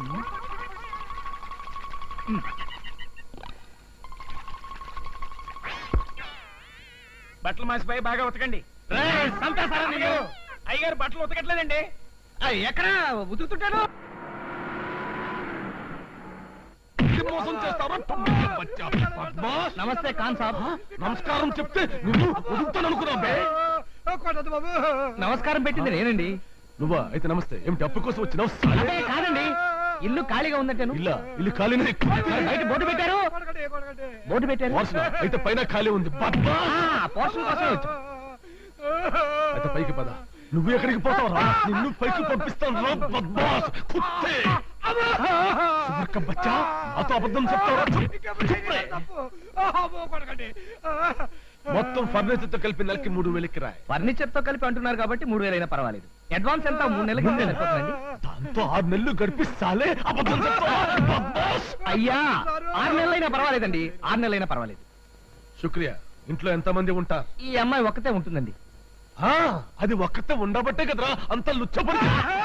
బట్టలు మాసిపోయి బాగా ఉతకండి అయ్యగారు బట్టలు ఉతకట్లేదండి ఎక్కడ ఉతుకుతుంటాను మోసం చేస్తావా తొమ్మిది బచ్చా. బద్మాష్. నమస్తే ఖాన్ సాబ్ నమస్కారం చెప్తే నువ్వు వదులుతాను అనుకున్నావు బే కొట్టదు బాబు నమస్కారం పెట్టింది నేనండి నువ్వా అయితే నమస్తే ఏమిటి అప్పు కోసం వచ్చినావు సాలే? అదే కాదండి ఇల్లు ఖాళీగా ఉందంటాను ఇల్లా ఇల్లు ఖాళీనే మరి బయట బోర్డు పెట్టారు కొడకండి కొడకండి బోర్డు పెట్టారు వాసన అయితే పైన ఖాళీ ఉంది బద్మాష్. ఆ, పోర్షన్ కోసమే వచ్చాం అయితే పైకి పద నువ్వు ఎక్కడికి పోతావు రా నిన్ను పైకి పంపిస్తాను రా బద్మాష్. కుత్తే సువర్క బచ్చా నాతో అబద్ధం చెప్తావా ఇంకెప్పుడు చేయలేదు తప్పు. అబ్బో, కొడకండి మొత్తం ఫర్నిచర్ తో కలిపి నెలకి మూడు వేలకి రాయ్ ఫర్నిచర్ తో కలిపి అంటున్నారు కాబట్టి మూడు వేలైనా పర్వాలేదు అడ్వాన్స్ ఎంత మూడు నెలలకి ఇస్తే సరిపోతుందండి దాంతో ఆరు నెలలు గడిపిస్తాలే అబద్ధం చెప్తావా బద్మాష్. అయ్యా ఆరు నెలలైనా పర్వాలేదండి ఆరు నెలలైనా పర్వాలేదు శుక్రియా ఇంట్లో ఎంత మంది ఉంటారు ఈ అమ్మాయి ఒక్కతే ఉంటుందండి ఆ, అది ఒక్కతే ఉండబట్టే కదరా అంత లుచ్చబడి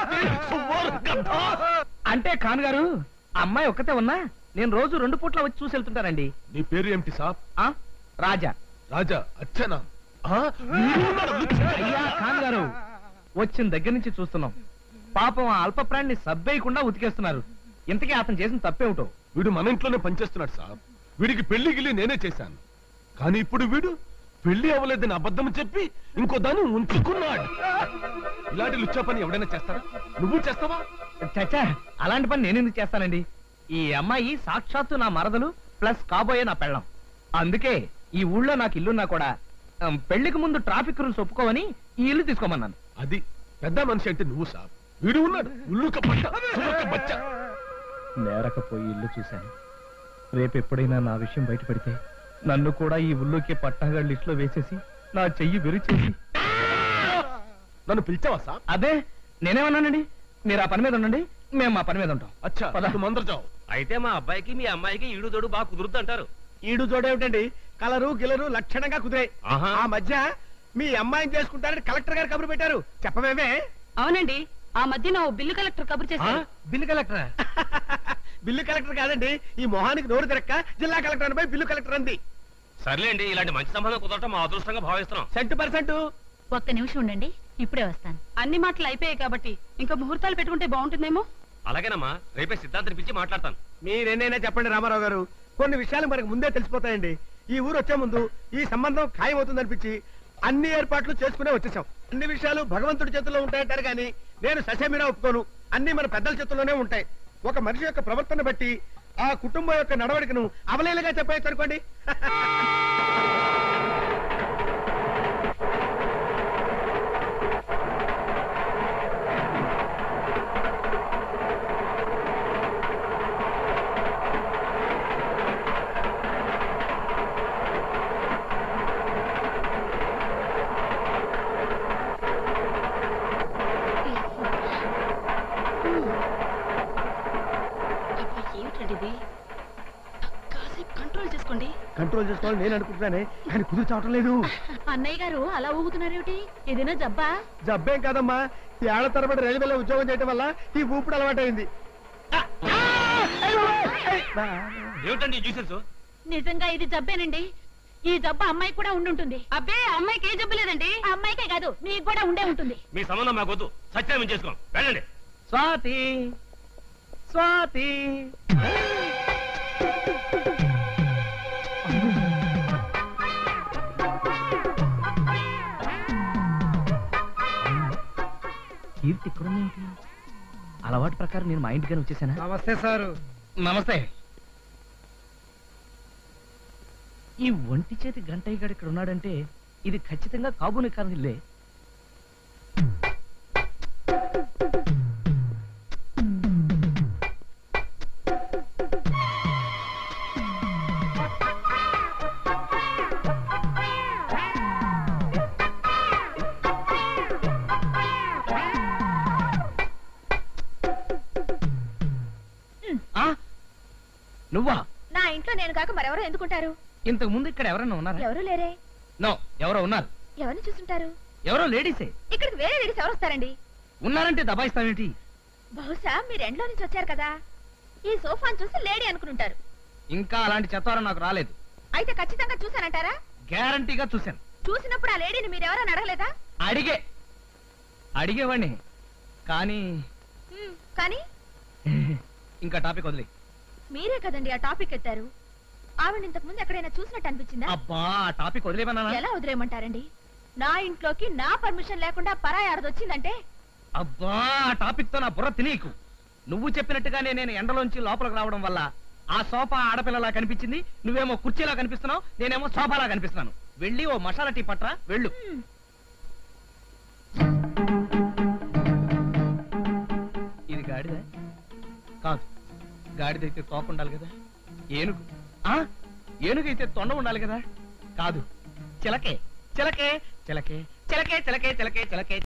అంటే ఖాన్ గారు ఆ అమ్మాయి ఒక్కతే ఉన్నా నేను రోజు రెండు పూట్ల వచ్చి చూసి వెళ్తుంటానండి నీ పేరు ఏమిటి సాబ్ ఆ రాజా రాజా అచ్చనా ఆ, వీడు ఉన్నాడు, లుచ్చ. అయ్యా ఖాన్ గారు వచ్చిన దగ్గర నుంచి చూస్తున్నాం పాపం ఆ అల్ప ప్రాణిని సబ్బేయకుండా ఉతికేస్తున్నారు ఇంతకీ అతను చేసిన తప్పేమిటో వీడు మన ఇంట్లోనే పనిచేస్తున్నాడు సాబ్ వీడికి పెళ్లి గిల్లి నేనే చేశాను కానీ ఇప్పుడు వీడు పెళ్లి అవ్వలేదని అబద్ధం చెప్పి ఇంకో దాన్ని ఉంచుకున్నాడు ఇలాంటి లుచ్చా పని ఎవడైనా చేస్తారా నువ్వు చేస్తావా చచ్చా అలాంటి పని నేను ఎందుకు చేస్తానండి ఈ అమ్మాయి సాక్షాత్తు నా మరదలు ప్లస్ కాబోయే నా పెళ్ళం అందుకే ఈ ఊళ్ళో నాకు ఇల్లున్నా కూడా ఆమ్, పెళ్లికి ముందు ట్రాఫిక్ రూల్స్ ఒప్పుకోవని ఈ ఇల్లు తీసుకోమన్నాను అది పెద్ద మనిషి అంటే నువ్వు సాబ్ వీడు ఉన్నాడు ఉల్లుక పట్ట సువర్క బచ్చ నేరకపోయి ఇల్లు చూశాను రేపు ఎప్పుడైనా నా విషయం బయటపడితే నన్ను కూడా ఈ ఊళ్ళోకి పట్టాగా లిస్ట్ లో వేసేసి నా చెయ్యి విరిచేసి నన్ను పిలిచావా సాబ్ అదే నేనేమన్నానండి మీరు ఆ పని మీద ఉండండి మేము మా పని మీద ఉంటాం అచ్చా పద. నువ్వు మందర జావు అయితే మా అబ్బాయికి మీ అమ్మాయికి ఈడు తోడు బాగా కుదురుద్ది అంటారు ఈడు చూడేమిటండి కలరు గిలరు లక్షణంగా కుదిరాయి ఆహా. ఆ మధ్య మీ అమ్మాయిని చేసుకుంటారని కలెక్టర్ గారు కబురు పెట్టారు చెప్పమేమే అవునండి ఆ మధ్యన ఓ బిల్లు కలెక్టర్ కబురు చేశారు బిల్లు కలెక్టరా బిల్లు కలెక్టర్ కాదండి ఈ మొహానికి నోరు తిరక్క జిల్లా కలెక్టర్ అనిపై బిల్లు కలెక్టర్ అంది సర్లేండి ఇలాంటి మంచి సంబంధం కుదరటం మా అదృష్టంగా భావిస్తున్నాం సెంటు పర్సెంట్ ఒక్క నిమిషం ఉండండి ఇప్పుడే వస్తాను అన్ని మాటలు అయిపోయాయి కాబట్టి ఇంకా ముహూర్తాలు పెట్టుకుంటే బాగుంటుందేమో అలాగేనమ్మా రేపే సిద్ధాంతిని పిలిచి మాట్లాడతాను మీరెన్నైనా చెప్పండి రామారావు గారు కొన్ని విషయాలు మనకు ముందే తెలిసిపోతాయండి ఈ ఊరు వచ్చే ముందు ఈ సంబంధం ఖాయమవుతుంది అనిపించి అన్ని ఏర్పాట్లు చేసుకునే వచ్చేసాం అన్ని విషయాలు భగవంతుడి చేతుల్లో ఉంటాయంటారు కానీ నేను ససేమిరా ఒప్పుకోను అన్ని మన పెద్దల చేతుల్లోనే ఉంటాయి ఒక మనిషి యొక్క ప్రవర్తన బట్టి ఆ కుటుంబం యొక్క నడవడికను అవలేలుగా చెప్పేయచ్చు అనుకోండి ఏమిటండి ఇది కాసేపు కంట్రోల్ చేసుకోండి కంట్రోల్ చేసుకోవాలని నేను అనుకుంటున్నానే కానీ కుదురు చావటం లేదు అన్నయ్య గారు అలా ఊగుతున్నారేమిటి ఏదైనా జబ్బా జబ్బేం కాదమ్మా ఈ ఏళ్ల తరబడి రైల్వేలో ఉద్యోగం చేయడం వల్ల ఈ ఊపిడి అలవాటైంది ఆ! ఆ! అయ్యో! అయ్! ఏమిటండి జ్యూసెస్ నిజంగా ఇది జబ్బేనండి ఈ జబ్బు అమ్మాయి కూడా ఉండుంటుంది అబ్బే అమ్మాయికి ఏ జబ్బు లేదండి అమ్మాయికే కాదు మీకు కూడా ఉండే ఉంటుంది మీ సంబంధం మాకు వద్దు సత్యాన్ని చేసుకోం వెళ్ళండి స్వాతి స్వాతి కీర్తి ఇక్కడ ఉందేంటి? అలవాటు ప్రకారం నేను మా ఇంటికని వచ్చేసానా నమస్తే సారు నమస్తే ఈ ఒంటి చేతి గంటయ్య గారు ఇక్కడ ఉన్నాడంటే ఇది ఖచ్చితంగా కాబూని కారణిల్లే ఆ? నువ్వా నా ఇంట్లో నేను కాక మరెవరో ఎందుకుంటారు ఇంతకు ముందు ఇక్కడ ఎవరైనా ఉన్నారా ఎవరు లేరే నో ఎవరో ఉన్నారు ఎవరిని చూసుంటారు ఎవరో లేడీసే ఇక్కడికి వేరే లేడీస్ ఎవరు వస్తారండి ఉన్నారంటే దబాయిస్తావేంటి బహుశా మీరు ఎండ్లో నుంచి వచ్చారు కదా ఈ సోఫాను చూసి లేడీ అనుకుంటారు ఇంకా అలాంటి చెత్తారం నాకు రాలేదు అయితే ఖచ్చితంగా చూసానంటారా గ్యారంటీగా చూశాను చూసినప్పుడు ఆ లేడీని మీరెవరని అడగలేదా అడిగే అడిగేవాడిని కానీ హ్మ్, కానీ ఇంకా టాపిక్ వదిలే మీరే కదండి ఆ టాపిక్ ఎత్తారు ఆవిడ ఇంతకు ముందు ఎక్కడైనా చూసినట్టు అనిపించిందా అబ్బా ఆ టాపిక్ వదిలేమన్నా ఎలా వదిలేయమంటారండి నా ఇంట్లోకి నా పర్మిషన్ లేకుండా పరాయి ఆడది వచ్చిందంటే అబ్బా ఆ టాపిక్ తో నా బుర్ర తినీకు నువ్వు చెప్పినట్టుగానే నేను ఎండలోంచి లోపలికి రావడం వల్ల ఆ సోఫా ఆడపిల్లలా కనిపించింది నువ్వేమో కుర్చీలా కనిపిస్తున్నావు నేనేమో సోఫాలా కనిపిస్తున్నాను వెళ్ళి ఓ మసాలా టీ పట్రా వెళ్ళు హ్మ్, ఇది గాడిద కాదు గాడిదైతే తోక ఉండాలి కదా ఏనుగు ఆ ఏనుగైతే తొండ ఉండాలి కదా కాదు చిలకే చిలకే చిలకే చిలకే చిలకే చిలకే చిలకే